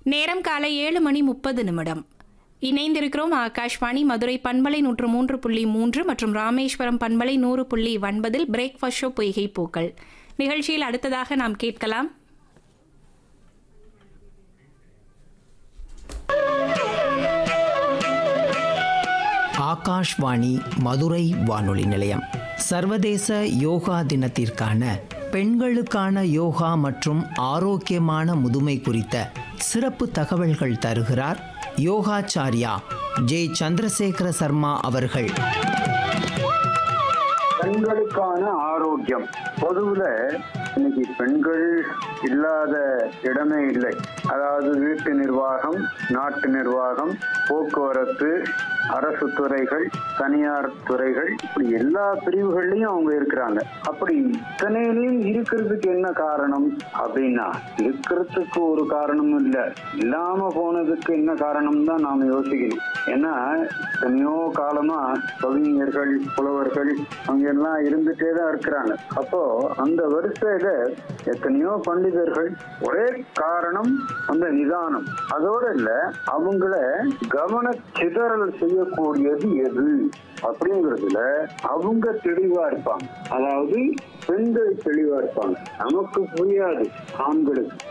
நேரம் காலை ஏழு மணி முப்பது நிமிடம் இணைந்திருக்கிறோம் ஆகாஷ்வாணி மதுரை பண்பலை நூற்று மூன்று புள்ளி மூன்று மற்றும் ராமேஸ்வரம் பண்பலை நூறு புள்ளி ஒன்பதில் பிரேக்ஃபாஸ்ட் ஷோ பொய்கை பூக்கள் நிகழ்ச்சியில் அடுத்ததாக நாம் கேட்கலாம் ஆகாஷ்வாணி மதுரை வானொலி நிலையம் சர்வதேச யோகா தினத்திற்கான பெண்களுக்கான யோகா மற்றும் ஆரோக்கியமான முதுமை குறித்த சிறப்பு தகவல்கள் தருகிறார் யோகாச்சாரியா ஜே சந்திரசேகர சர்மா அவர்கள் பெண்களுக்கான ஆரோக்கியம் பொதுவுல இன்னைக்கு பெண்கள் இல்லாத இடமே இல்லை அதாவது வீட்டு நிர்வாகம் நாட்டு நிர்வாகம் போக்குவரத்து அரசு துறைகள் தனியார் துறைகள் இப்படி எல்லா பிரிவுகள்லயும் அவங்க இருக்கிறாங்க அப்படி இத்தனையிலையும் இருக்கிறதுக்கு என்ன காரணம் அப்படின்னா இருக்கிறதுக்கு ஒரு காரணமும் இல்ல இல்லாம போனதுக்கு என்ன காரணம் தான் நாம யோசிக்கணும் ஏன்னா எத்தனையோ காலமா கவிஞர்கள் புலவர்கள் அவங்க எல்லாம் இருந்துட்டே தான் இருக்கிறாங்க அப்போ அந்த வரிசையில எத்தனையோ பண்டிதர்கள் ஒரே காரணம் அந்த நிதானம் அதோட இல்ல அவங்கள கவன சிதறல் செய்யக்கூடியது எது அப்படிங்கிறதுல அவங்க தெளிவா இருப்பாங்க அதாவது பெண்கள் தெளிவா இருப்பாங்க நமக்கு புரியாது ஆண்களுக்கு